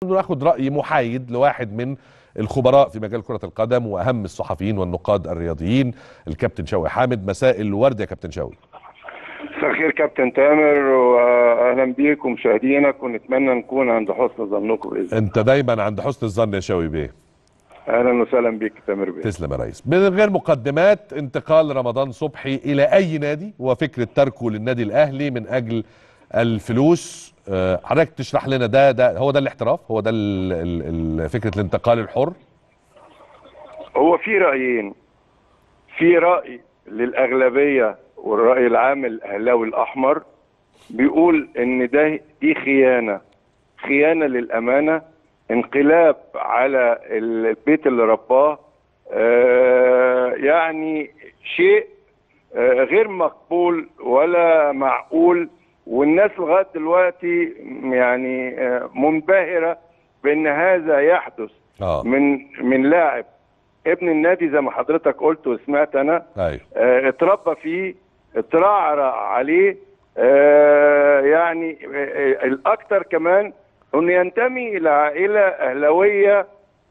انه ناخد راي محايد لواحد من الخبراء في مجال كره القدم واهم الصحفيين والنقاد الرياضيين الكابتن شوقي حامد مساء الورد يا كابتن شوقي مساء الخير كابتن تامر واهلا بيك ومشاهدينك ونتمنى نكون عند حسن ظنكم باذن الله انت دايما عند حسن الظن يا شوقي بيه اهلا وسهلا بيك تامر بيه تسلم يا ريس من غير مقدمات انتقال رمضان صبحي الى اي نادي وفكره تركه للنادي الاهلي من اجل الفلوس آه، حضرتك تشرح لنا ده ده هو ده الاحتراف هو ده ال- ال- ال- فكره الانتقال الحر هو في رايين في راي للاغلبيه والراي العام الاهلاوي الاحمر بيقول ان ده دي خيانه خيانه للامانه انقلاب على البيت اللي رباه آه، يعني شيء آه، غير مقبول ولا معقول والناس لغايه دلوقتي يعني آه، منبهره بان هذا يحدث اه من من لاعب ابن النادي زي ما حضرتك قلت وسمعت انا ايوه آه، اتربى فيه اترعرع عليه آه، يعني آه، آه، الاكثر كمان انه ينتمي الى عائله اهلاويه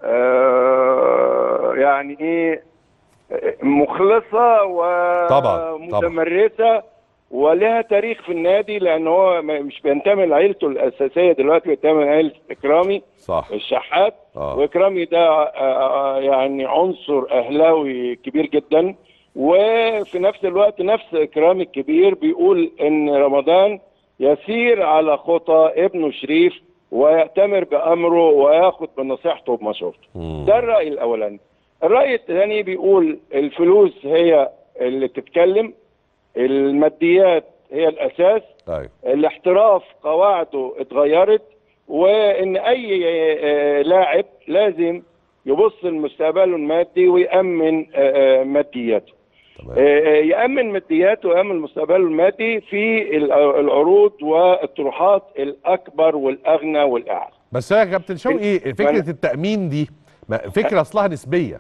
آه، يعني ايه آه، مخلصه طبعاً، ومتمرسه ولها تاريخ في النادي لان هو ما- مش بينتمي لعيلته الاساسيه دلوقتي بينتمي لعيله اكرامي صح الشحات اه واكرامي ده آه، يعني عنصر اهلاوي كبير جدا وفي نفس الوقت نفس اكرامي الكبير بيقول ان رمضان يسير على خطى ابنه شريف ويأتمر بأمره وياخد بنصيحته وبمشورته مم. ده الرأي الأولاني الرأي الثاني بيقول الفلوس هي اللي تتكلم الماديات هي الأساس ايوه الاحتراف قواعده اتغيرت وان اي آه، لاعب لازم يبص لمستقبله المادي ويامن آه، آه، مادياته تمام آه، يامن مادياته ويامن مستقبله المادي في ال- العروض والطروحات الاكبر والاغنى والاعلى بس يا كابتن شوقي فكره أنا- التامين دي ما- فكره اصلها نسبيه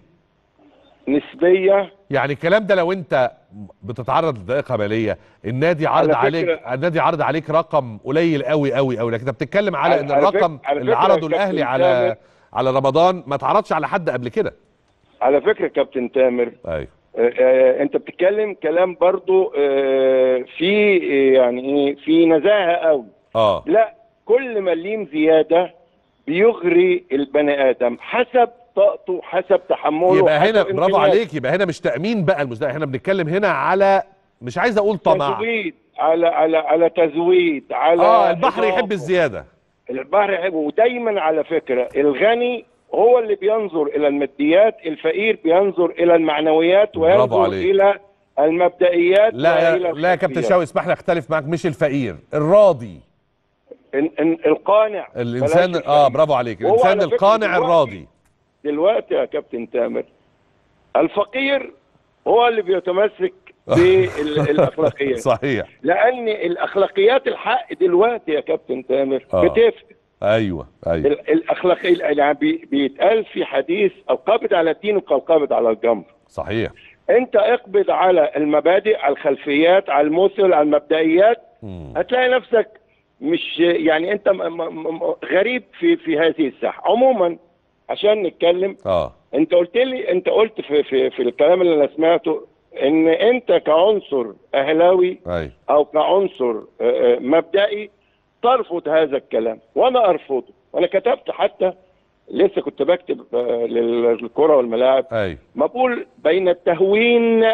نسبيه يعني الكلام ده لو انت بتتعرض لضائقه ماليه النادي عرض على عليك فكرة- النادي عرض عليك رقم قليل قوي قوي قوي لكن انت بتتكلم على على- ان على فك- الرقم على اللي فكرة عرضه يا الاهلي كابتن على تامر- على رمضان ما اتعرضش على حد قبل كده على فكره كابتن تامر ايوه آه، آه، انت بتتكلم كلام برضو آه، في آه، يعني ايه في نزاهه قوي اه لا كل مليم زيادة بيغري البني آدم حسب طاقته حسب تحمله يبقى هنا حسب برافو إمكانياته. عليك يبقى هنا مش تامين بقى المستقبل احنا بنتكلم هنا على مش عايز اقول طمع تزويد على على على تزويد على اه البحر إضافة. يحب الزياده البحر يحب ودايما على فكرة الغني هو اللي بينظر إلى الماديات الفقير بينظر إلى المعنويات برافو وينظر عليك. إلى المبدئيات لا وإلى لا يا كابتن الخلفيات. شاوي اسمح لي اختلف معاك مش الفقير الراضي إن إن القانع الانسان بلاش اه الفقير. برافو عليك وهو الانسان على فكرة القانع دلوقتي- الراضي دلوقتي يا كابتن تامر الفقير هو اللي بيتمسك بالاخلاقيات صحيح لان الاخلاقيات الحق دلوقتي يا كابتن تامر آه. بتفرق ايوه ايوه ال- الاخلاقي يعني بي- بيتقال في حديث القابض على الدين كالقابض على الجمر صحيح انت اقبض على المبادئ على الخلفيات على المثل على المبدئيات مم. هتلاقي نفسك مش يعني انت م- م- م- غريب في في هذه الساحه عموما عشان نتكلم اه انت قلت لي انت قلت في في في الكلام اللي انا سمعته ان انت كعنصر اهلاوي ايوه او كعنصر آه، آه، مبدئي ترفض هذا الكلام وانا ارفضه وانا كتبت حتى لسه كنت بكتب آه، للكره والملاعب ايوه ما بقول بين التهوين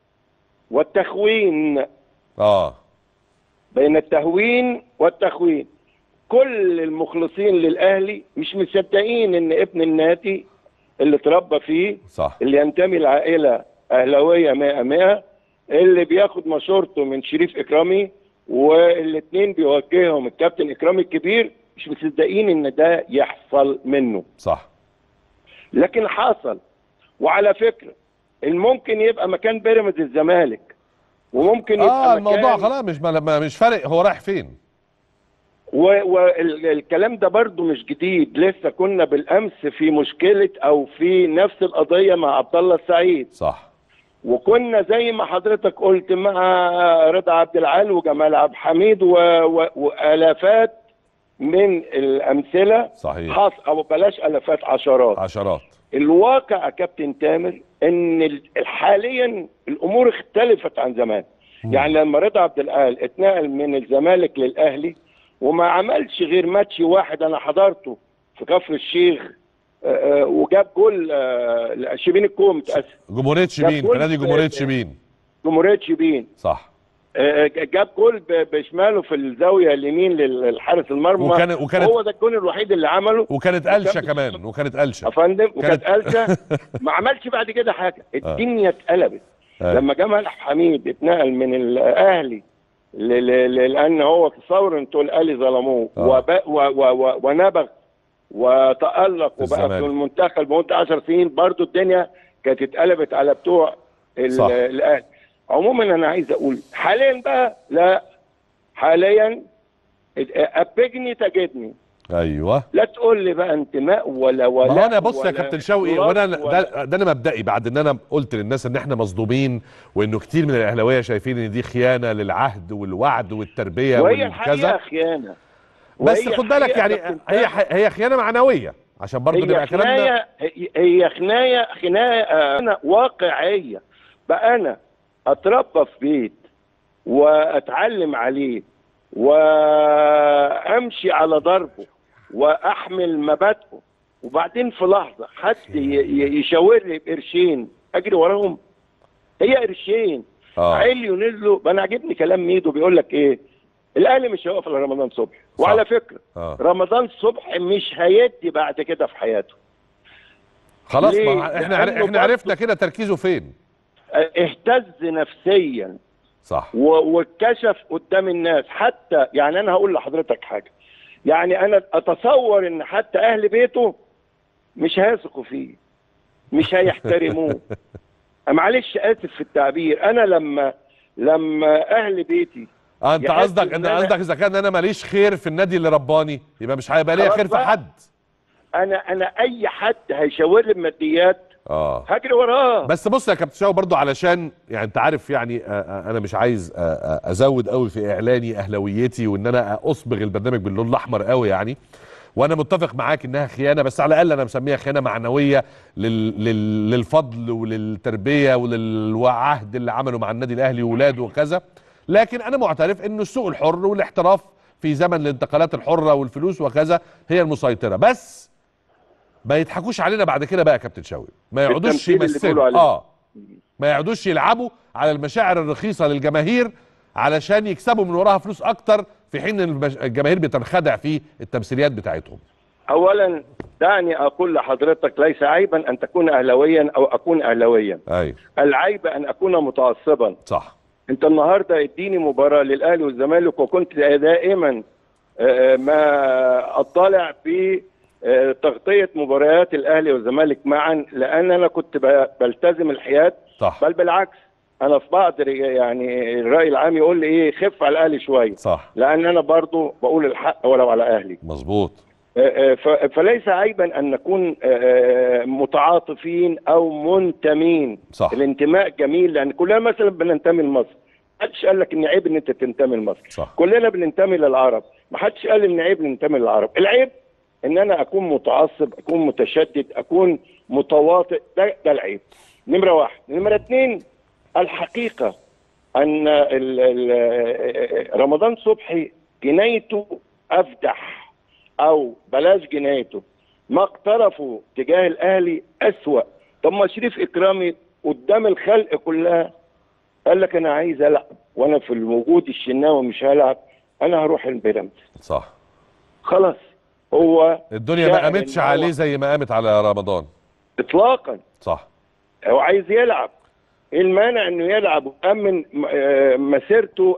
والتخوين اه بين التهوين والتخوين كل المخلصين للاهلي مش مصدقين ان ابن النادي اللي اتربى فيه صح اللي ينتمي لعائله اهلاويه 100 100 اللي بياخد مشورته من شريف اكرامي والاثنين بيوجههم الكابتن اكرامي الكبير مش مصدقين ان ده يحصل منه صح لكن حصل وعلى فكره الممكن يبقى مكان بيراميدز الزمالك وممكن يبقى اه مكان الموضوع خلاص مش ما ما- مش فارق هو رايح فين والكلام ده برضو مش جديد لسه كنا بالامس في مشكله او في نفس القضيه مع عبد الله السعيد صح وكنا زي ما حضرتك قلت مع رضا عبد العال وجمال عبد الحميد و... و... والافات من الامثله صحيح حص او بلاش الافات عشرات عشرات الواقع يا كابتن تامر ان ال- حاليا الامور اختلفت عن زمان يعني لما رضا عبد القال اتنقل من الزمالك للاهلي وما عملش غير ماتش واحد انا حضرته في كفر الشيخ آه، آه، وجاب جول آه، شبين الكوم متاسف جمهوريه شبين في جول نادي في- جمهوريه شبين جمهوريه شبين صح آه، جاب جول ب- بشماله في الزاويه اليمين للحارس المرمى وكان- وكانت- هو ده الجول الوحيد اللي عمله وكانت وكان قلشه بت- كمان وكانت قلشه يا فندم وكانت كانت- قلشه ما عملش بعد كده حاجه الدنيا اتقلبت آه. لما جمال حميد اتنقل من الاهلي ل- ل- ل- لان هو في ثوره انتوا الاهلي ظلموه آه. وب- و- و- و- ونبغ وتالق وبقى الزمالك. في المنتخب لمده 10 سنين برضو الدنيا كانت اتقلبت على بتوع ال- صح. الاهلي عموما انا عايز اقول حاليا بقى لا حاليا ابجني تجدني ايوه لا تقول لي بقى انتماء ولا ولا ما هو انا بص يا ولا كابتن شوقي تراث وانا ولا- ده, ده انا مبدئي بعد ان انا قلت للناس ان احنا مصدومين وانه كتير من الاهلاويه شايفين ان دي خيانه للعهد والوعد والتربيه وهي الحقيقه والكذا خيانه بس وهي خد بالك الحقيقة يعني كابتن هي تامر، هي خيانه معنويه عشان برضه نبقى هي كلامنا خناية هي- هي خناية خناية أنا واقعية بقى أنا أتربى في بيت وأتعلم عليه وأمشي على ضربه وأحمل مبادئه وبعدين في لحظة حد ي- ي- يشاور لي بقرشين أجري وراهم هي قرشين اه عليوا نزلوا ما انا عاجبني كلام ميدو بيقول لك ايه الاهلي مش هيقف على رمضان صبحي وعلى فكره اه رمضان صبحي مش هيدي بعد كده في حياته خلاص ليه؟ ما احنا عر- لأنه احنا عرفنا كده تركيزه فين اه، اهتز نفسيا صح و- واتكشف قدام الناس حتى يعني انا هقول لحضرتك حاجه يعني انا اتصور ان حتى اهل بيته مش هيثقوا فيه مش هيحترموه معلش اسف في التعبير انا لما لما اهل بيتي آه انت يحس قصدك إن انت أنا- قصدك اذا كان انا ماليش خير في النادي اللي رباني يبقى مش هيبقى ليا خلاص خير في بقى. حد انا انا اي حد هيشاور لي بماديات اه هجري وراه بس بص يا كابتن شاو برضو علشان يعني انت عارف يعني آه، آه، انا مش عايز آه، آه، ازود قوي في اعلاني اهلاويتي وان انا اصبغ البرنامج باللون الاحمر قوي يعني وانا متفق معاك انها خيانه بس على الاقل انا مسميها خيانه معنويه لل... لل... للفضل وللتربيه وللعهد اللي عمله مع النادي الاهلي واولاده وكذا لكن انا معترف انه السوق الحر والاحتراف في زمن الانتقالات الحره والفلوس وكذا هي المسيطره بس ما يضحكوش علينا بعد كده بقى يا كابتن شوقي ما يقعدوش التمثيل اللي يمثلوا بيقولوا عليه. اه ما يقعدوش يلعبوا على المشاعر الرخيصه للجماهير علشان يكسبوا من وراها فلوس اكتر في حين ان المش- الجماهير بتنخدع في التمثيليات بتاعتهم اولا دعني اقول لحضرتك ليس عيبا ان تكون اهلاويا او اكون اهلاويا ايوه العيب ان اكون متعصبا صح انت النهارده اديني مباراه للاهلي والزمالك وكنت دائما آه، ما اطلع في آه، تغطيه مباريات الاهلي والزمالك معا لان انا كنت ب- بلتزم الحياد صح بل بالعكس انا في بعض ر- يعني الراي العام يقول لي ايه خف على الاهلي شويه صح لان انا برضو بقول الحق ولو على اهلي مظبوط آه، ف- فليس عيبا ان نكون آه، متعاطفين او منتمين صح الانتماء جميل لان كلنا مثلا بننتمي لمصر محدش قال لك ان عيب ان انت تنتمي لمصر صح كلنا بننتمي للعرب محدش قال ان عيب ننتمي للعرب العيب ان انا اكون متعصب اكون متشدد اكون متواطئ ده, ده العيب نمره واحد نمره اتنين الحقيقه ان ال ال رمضان صبحي جنايته افدح او بلاش جنايته ما اقترفوا تجاه الاهلي اسوا طب ما شريف اكرامي قدام الخلق كلها قال لك انا عايز العب وانا في الوجود الشناوي مش هلعب انا هروح البيراميدز صح خلاص هو الدنيا ما شاعر قامتش إن هو- عليه زي ما قامت على رمضان اطلاقا صح هو عايز يلعب ايه المانع انه يلعب ويأمن م- آه، مسيرته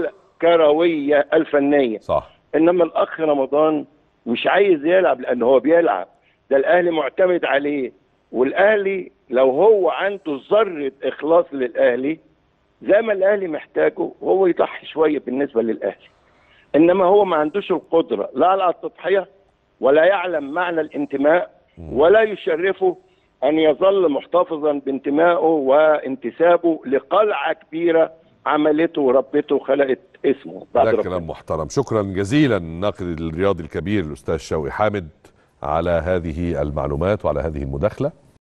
الكرويه الفنيه صح انما الاخ رمضان مش عايز يلعب لان هو بيلعب ده الاهلي معتمد عليه والاهلي لو هو عنده ذره اخلاص للاهلي زي ما الاهلي محتاجه هو يضحي شويه بالنسبه للاهلي انما هو ما عندوش القدره لا على التضحيه ولا يعلم معنى الانتماء ولا يشرفه ان يظل محتفظا بانتمائه وانتسابه لقلعه كبيره عملته وربته وخلقت اسمه بعد ده ربنا كلام محترم شكرا جزيلا الناقد الرياضي الكبير الاستاذ شوقي حامد على هذه المعلومات وعلى هذه المداخله